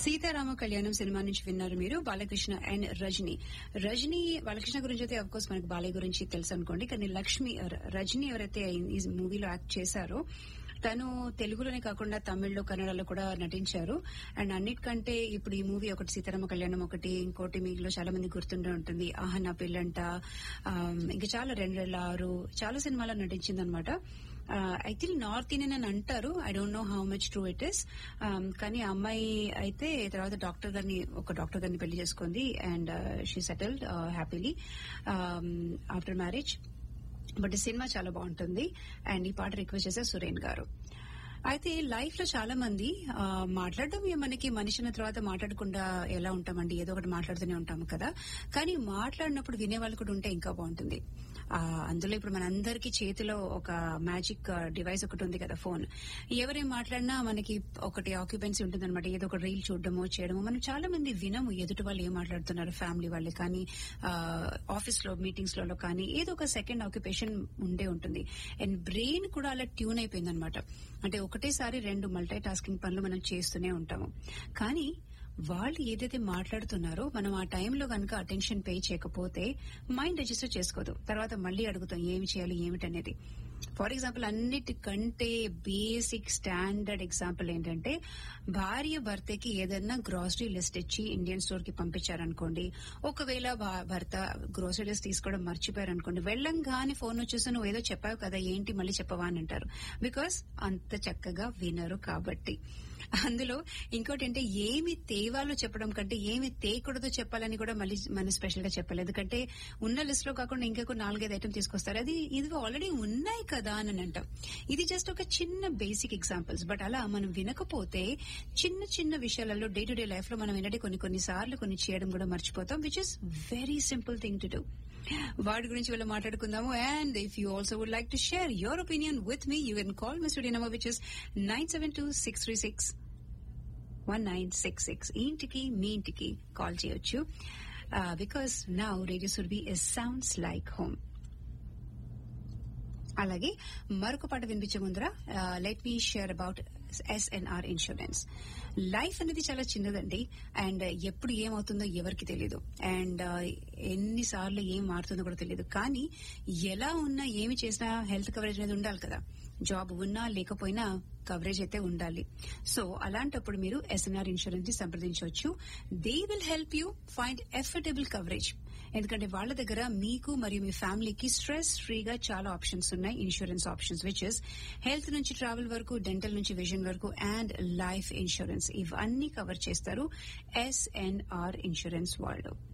సీతారామ కళ్యాణం సినిమా నుంచి విన్నారు మీరు బాలకృష్ణ అండ్ రజనీ రజనీ బాలకృష్ణ గురించి అయితే కోర్స్ మనకు బాలయ్య గురించి తెలుసు అనుకోండి కానీ లక్ష్మి రజనీ ఎవరైతే ఈ మూవీలో యాక్ట్ చేశారో తను తెలుగులోనే కాకుండా తమిళ్లో కన్నడలో కూడా నటించారు అండ్ అన్నిటికంటే ఇప్పుడు ఈ మూవీ ఒకటి సీతారామ కళ్యాణం ఒకటి ఇంకోటి మీలో చాలా మంది గుర్తుండే ఉంటుంది ఆహా నా పిల్లంట ఇంకా చాలా రెండు వేల ఆరు చాలా సినిమాలో నటించింది అనమాట ఐ థింక్ నార్త్ ఇండియన్ అని అంటారు I don't know how much true it is కానీ ఆ అమ్మాయి అయితే తర్వాత డాక్టర్ గారిని ఒక డాక్టర్ గారిని పెళ్లి చేసుకుంది and she settled happily after marriage but ఈ సినిమా చాలా బాగుంటుంది అండ్ ఈ పాట రిక్వెస్ట్ చేసే సురేన్ గారు అయితే లైఫ్ లో చాలా మంది మాట్లాడడం మనకి మనిషిన తర్వాత మాట్లాడకుండా ఎలా ఉంటామండి ఏదో ఒకటి మాట్లాడుతూనే ఉంటాము కదా కానీ మాట్లాడినప్పుడు వినేవాళ్ళు కూడా ఉంటే ఇంకా బాగుంటుంది అందులో ఇప్పుడు మనందరికీ చేతిలో ఒక మ్యాజిక్ డివైస్ ఒకటి ఉంది కదా ఫోన్ ఎవరేం మాట్లాడినా మనకి ఒకటి ఆక్యుపెన్సీ ఉంటుంది అనమాట ఏదో ఒక రీల్ చూడడమో చేయడమో మనం చాలా మంది వినము ఎదుటి వాళ్ళు ఏం మాట్లాడుతున్నారు ఫ్యామిలీ వాళ్ళు కానీ ఆఫీస్ లో మీటింగ్స్ లలో కానీ ఏదో ఒక సెకండ్ ఆక్యుపేషన్ ఉండే ఉంటుంది అండ్ బ్రెయిన్ కూడా అలా ట్యూన్ అయిపోయింది అనమాట అంటే ఒకటేసారి రెండు మల్టీ టాస్కింగ్ పనులు మనం చేస్తూనే ఉంటాము కానీ వాళ్ళు ఏదైతే మాట్లాడుతున్నారో మనం ఆ టైంలో కనుక అటెన్షన్ పే చేయకపోతే మైండ్ రిజిస్టర్ చేసుకోదు తర్వాత మళ్ళీ అడుగుతాం ఏమి చేయాలి ఏమిటనేది ఫర్ ఎగ్జాంపుల్ అన్నిటికంటే బేసిక్ స్టాండర్డ్ ఎగ్జాంపుల్ ఏంటంటే భార్య భర్తకి ఏదన్నా గ్రాసరీ లిస్ట్ ఇచ్చి ఇండియన్ స్టోర్ కి పంపించారనుకోండి ఒకవేళ భర్త గ్రోసరీ లిస్ట్ తీసుకోవడం మర్చిపోయారనుకోండి వెళ్ళంగానే ఫోన్ వచ్చేసి నువ్వు ఏదో చెప్పావు కదా ఏంటి మళ్ళీ చెప్పవా అని అంటారు బికాస్ అంత చక్కగా వినరు కాబట్టి అందులో ఇంకోటి అంటే ఏమి తేవాలో చెప్పడం కంటే ఏమి తేకూడదో చెప్పాలని కూడా మళ్ళీ మనం స్పెషల్ గా చెప్పాలి ఎందుకంటే ఉన్న లిస్ట్ లో కాకుండా ఇంకొక నాలుగైదు ఐటమ్ తీసుకొస్తారు అది ఇది ఆల్రెడీ ఉన్నాయి కదా అని అంటాం ఇది జస్ట్ ఒక చిన్న బేసిక్ ఎగ్జాంపుల్స్ బట్ అలా మనం వినకపోతే చిన్న చిన్న విషయాలలో డే టు డే లైఫ్ లో మనం ఏంటంటే కొన్ని కొన్ని సార్లు కొన్ని చేయడం కూడా మర్చిపోతాం which is very simple thing to do వాటి గురించి వీళ్ళు మాట్లాడుకుందాము and if you also would like to share your opinion with me you can call my studio number which is nine seven two six three six one nine six six ఈ ఇంటికి మీ ఇంటికి call చేయొచ్చు because now radio Surbhi is sounds like home అలాగే మరొక పాట వినిపించే ముందర let me share about SNR insurance life అనేది చాలా చిన్నదండి అండ్ ఎప్పుడు ఏమవుతుందో ఎవరికి తెలియదు అండ్ ఎన్నిసార్లు ఏం మారుతుందో కూడా తెలియదు కానీ ఎలా ఉన్నా ఏమి చేసినా హెల్త్ కవరేజ్ అనేది ఉండాలి కదా జాబ్ ఉన్నా లేకపోయినా కవరేజ్ అయితే ఉండాలి సో అలాంటప్పుడు మీరు ఎస్ఎన్ఆర్ ఇన్సూరెన్స్ ని సంప్రదించవచ్చు they will help you find affordable coverage ఎందుకంటే వాళ్ళ దగ్గర మీకు మరియు మీ ఫ్యామిలీకి స్ట్రెస్ ఫ్రీగా చాలా ఆప్షన్స్ ఉన్నాయి insurance options which is health నుంచి ట్రావెల్ వరకు డెంటల్ నుంచి విజన్ వరకు అండ్ లైఫ్ ఇన్సూరెన్స్ ఇవన్నీ కవర్ చేస్తారు ఎస్ఎన్ఆర్ ఇన్సూరెన్స్ వాళ్ళు